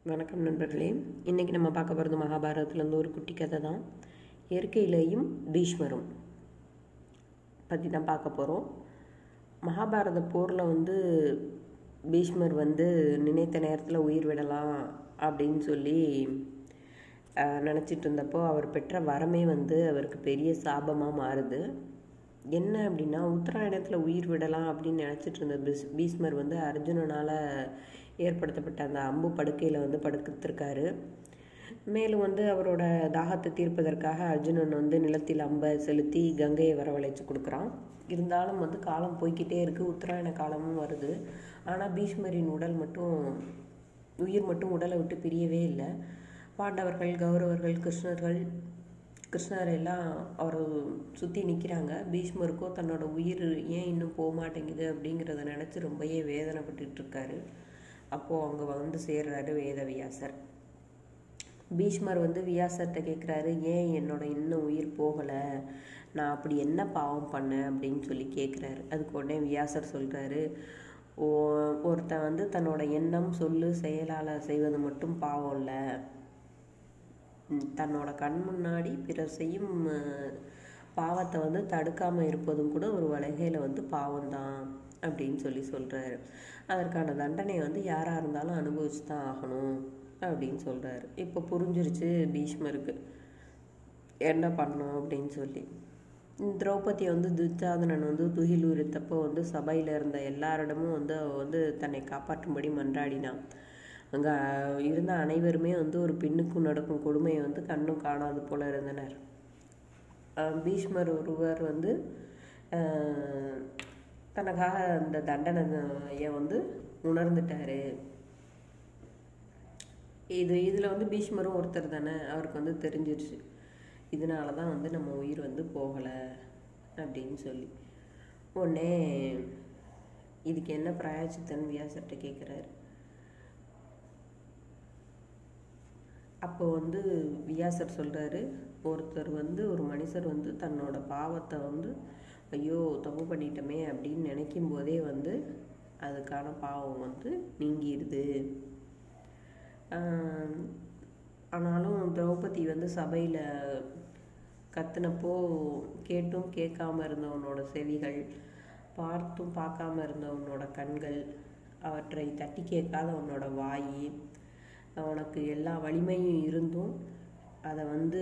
வணக்கம் நண்பர்களே இன்றைக்கி நம்ம பார்க்க போகிறது மகாபாரதத்துலேருந்து ஒரு குட்டி கதை தான் இயற்கையிலேயும் பீஷ்மரும் பற்றி தான் பார்க்க போகிறோம் மகாபாரத போரில் வந்து பீஷ்மர் வந்து நினைத்த நேரத்தில் உயிர் விடலாம் அப்படின்னு சொல்லி நினச்சிட்டு இருந்தப்போ அவர் பெற்ற வரமே வந்து அவருக்கு பெரிய சாபமாக மாறுது என்ன அப்படின்னா உத்தராயணத்தில் உயிர் விடலாம் அப்படின்னு நினச்சிட்டு இருந்த பீஸ் பீஷ்மர் வந்து அர்ஜுனனால் ஏற்படுத்தப்பட்ட அந்த அம்பு படுக்கையில் வந்து படுத்திருக்காரு மேலும் வந்து அவரோட தாகத்தை தீர்ப்பதற்காக அர்ஜுனன் வந்து நிலத்தில் அம்பை செலுத்தி கங்கையை வரவழைச்சு கொடுக்குறான் இருந்தாலும் வந்து காலம் போய்கிட்டே இருக்குது உத்தராயண காலமும் வருது ஆனால் பீஷ்மரின் உடல் மட்டும் உயிர் மட்டும் உடலை விட்டு பிரியவே இல்லை பாண்டவர்கள் கௌரவர்கள் கிருஷ்ணர்கள் கிருஷ்ணர் எல்லாம் அவர் சுற்றி நிற்கிறாங்க பீஷ்மருக்கோ தன்னோட உயிர் ஏன் இன்னும் போக மாட்டேங்குது அப்படிங்கிறத நினச்சி ரொம்பவே வேதனைப்பட்டுட்டு இருக்காரு அப்போது அங்கே வந்து சேர்றாரு வேதவியாசர் பீஷ்மர் வந்து வியாசர்கிட்ட கேட்குறாரு ஏன் என்னோட இன்னும் உயிர் போகலை நான் அப்படி என்ன பாவம் பண்ணேன் அப்படின்னு சொல்லி கேட்குறாரு அதுக்கு உடனே வியாசர் சொல்கிறாரு ஓ ஒருத்தன் வந்து தன்னோட எண்ணம் சொல்லு செயலால் செய்வது மட்டும் பாவம் இல்லை தன்னோட கண் முன்னாடி பிறர் செய்யும் பாவத்தை வந்து தடுக்காமல் இருப்பதும் கூட ஒரு வகையில் வந்து பாவம்தான் அப்படின்னு சொல்லி சொல்கிறாரு அதற்கான தண்டனையை வந்து யாராக இருந்தாலும் அனுபவிச்சு தான் ஆகணும் அப்படின்னு சொல்கிறாரு இப்போ புரிஞ்சிருச்சு பீஷ்மருக்கு என்ன பண்ணோம் அப்படின்னு சொல்லி திரௌபதியை வந்து துச்சாதனன் வந்து துகில் உரித்தப்போ வந்து சபையில் இருந்த எல்லாரிடமும் வந்து அவ வந்து தன்னை காப்பாற்றும்படி மன்றாடினான் அங்கே இருந்த அனைவருமே வந்து ஒரு பெண்ணுக்கும் நடக்கும் கொடுமையை வந்து கண்ணும் காணாது போல இருந்தனர் பீஷ்மர் ஒருவர் வந்து தனக்காக அந்த தண்டனையை வந்து உணர்ந்துட்டாரு இது இதில் வந்து பீஷ்மரும் ஒருத்தர் தானே அவருக்கு வந்து தெரிஞ்சிருச்சு இதனால தான் வந்து நம்ம உயிர் வந்து போகலை அப்படின்னு சொல்லி உடனே இதுக்கு என்ன பிராயச்சித்தன் வியாசர்கிட்ட கேட்குறாரு அப்போ வந்து வியாசர் சொல்கிறாரு ஒருத்தர் வந்து ஒரு மனுஷர் வந்து தன்னோட பாவத்தை வந்து ஐயோ தப்பு பண்ணிட்டோமே அப்படின்னு நினைக்கும் போதே வந்து அதுக்கான பாவம் வந்து நீங்கிடுது ஆனாலும் திரௌபதி வந்து சபையில் கத்துனப்போ கேட்டும் கேட்காம இருந்தவனோட செவிகள் பார்த்தும் பார்க்காம இருந்தவனோட கண்கள் அவற்றை தட்டி கேட்காத உன்னோட வாய் உனக்கு எல்லா வலிமையும் இருந்தும் அதை வந்து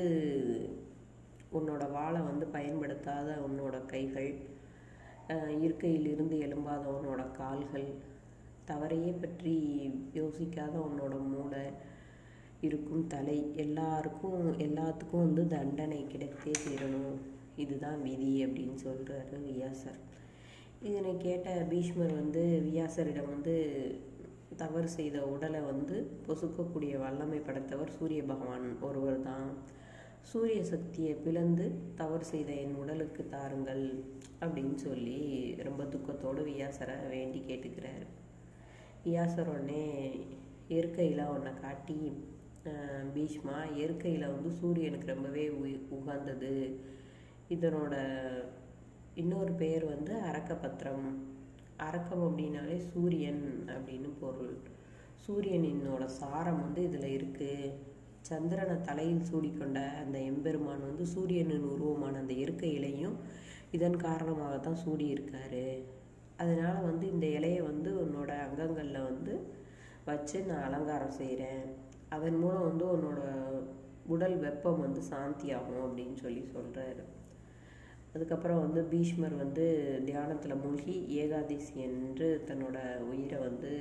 உன்னோட வாழை வந்து பயன்படுத்தாத உன்னோட கைகள் இருக்கையிலிருந்து எழும்பாத உன்னோட கால்கள் தவறையே பற்றி யோசிக்காத உன்னோட மூளை இருக்கும் தலை எல்லாருக்கும் எல்லாத்துக்கும் வந்து தண்டனை கிடைத்தே தீரணும் இதுதான் விதி அப்படின்னு சொல்கிறாரு வியாசர் இதனை கேட்ட பீஷ்மர் வந்து வியாசரிடம் வந்து தவறு செய்த உடலை வந்து பொசுக்கக்கூடிய வல்லமை படைத்தவர் சூரிய பகவான் ஒருவர் தான் சூரிய சக்தியை பிளந்து தவறு செய்த என் உடலுக்கு தாருங்கள் அப்படின்னு சொல்லி ரொம்ப துக்கத்தோடு வியாசரை வேண்டி கேட்டுக்கிறாரு வியாசர் உடனே இயற்கையில் ஒன்றை காட்டி பீஷ்மா இயற்கையில் வந்து சூரியனுக்கு ரொம்பவே உகந்தது இதனோட இன்னொரு பெயர் வந்து அரக்கபத்திரம் அரக்கம் அப்படின்னாலே சூரியன் அப்படின்னு பொருள் சூரியனினோட சாரம் வந்து இதில் இருக்குது சந்திரனை தலையில் சூடிக்கொண்ட அந்த எம்பெருமான் வந்து சூரியனின் உருவமான அந்த இயற்கை இலையும் இதன் காரணமாக தான் சூடி இருக்காரு அதனால் வந்து இந்த இலையை வந்து உன்னோட அங்கங்களில் வந்து வச்சு நான் அலங்காரம் செய்கிறேன் அதன் மூலம் வந்து உன்னோட உடல் வெப்பம் வந்து சாந்தி ஆகும் அப்படின்னு சொல்லி சொல்கிறாரு அதுக்கப்புறம் வந்து பீஷ்மர் வந்து தியானத்தில் மூழ்கி ஏகாதசி என்று தன்னோட உயிரை வந்து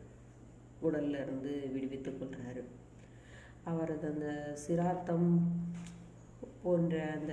உடல்ல இருந்து விடுவித்து கொள்கிறாரு அவரது அந்த சிராத்தம் போன்ற அந்த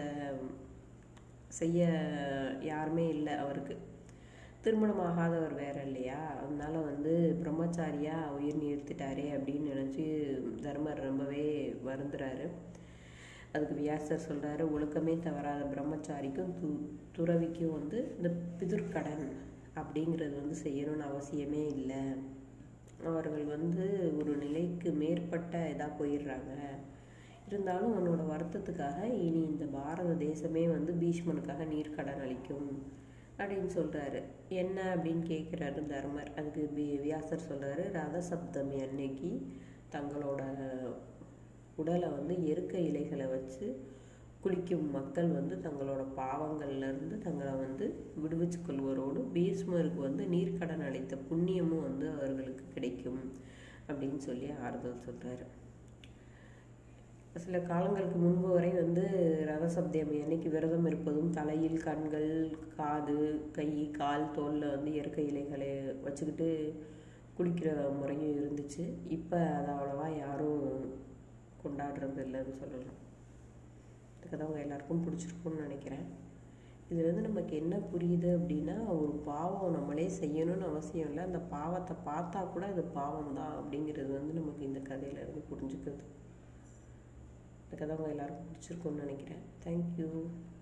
செய்ய யாருமே இல்லை அவருக்கு திருமணம் ஆகாதவர் வேற இல்லையா அதனால வந்து பிரம்மச்சாரியா உயிர் நிறுத்திட்டாரே அப்படின்னு நினச்சி தர்மர் ரொம்பவே வருந்துறாரு அதுக்கு வியாசர் சொல்கிறாரு ஒழுக்கமே தவறாத பிரம்மச்சாரிக்கும் து துறவிக்கும் வந்து இந்த பிதுர்கடன் அப்படிங்கிறது வந்து செய்யணும்னு அவசியமே இல்லை அவர்கள் வந்து ஒரு நிலைக்கு மேற்பட்ட இதாக போயிடுறாங்க இருந்தாலும் உன்னோட வருத்தத்துக்காக இனி இந்த பாரத தேசமே வந்து பீஷ்மனுக்காக நீர்க்கடன் அளிக்கும் அப்படின்னு சொல்கிறாரு என்ன அப்படின்னு கேட்குறாரு தர்மர் அதுக்கு வி- வியாசர் சொல்கிறாரு ரத சப்தமி அன்னைக்கு தங்களோட உடலை வந்து எருக்க இலைகளை வச்சு குளிக்கும் மக்கள் வந்து தங்களோட பாவங்கள்லேருந்து தங்களை வந்து விடுவிச்சு கொள்வரோடு பீஷ்மருக்கு வந்து நீர்க்கடன் அளித்த புண்ணியமும் வந்து அவர்களுக்கு கிடைக்கும் அப்படின்னு சொல்லி ஆறுதல் சொல்கிறாரு சில காலங்களுக்கு முன்பு வரை வந்து ரதசப்தமி அன்னைக்கு விரதம் இருப்பதும் தலையில் கண்கள் காது கை கால் தோலில் வந்து இயற்கை இலைகளை வச்சுக்கிட்டு குளிக்கிற முறையும் இருந்துச்சு இப்போ அதை அவ்வளோவா யாரும் கொண்டாடுறது இல்லைன்னு சொல்லலாம் இந்த கதை அவங்க எல்லாருக்கும் பிடிச்சிருக்கும்னு நினைக்கிறேன் இதுலேருந்து நமக்கு என்ன புரியுது அப்படின்னா ஒரு பாவம் நம்மளே செய்யணும்னு அவசியம் இல்லை அந்த பாவத்தை பார்த்தா கூட அது பாவம் தான் அப்படிங்கிறது வந்து நமக்கு இந்த கதையிலேருந்து புரிஞ்சுக்குது இந்த கதை அவங்க எல்லாருக்கும் பிடிச்சிருக்கும்னு நினைக்கிறேன் தேங்க்யூ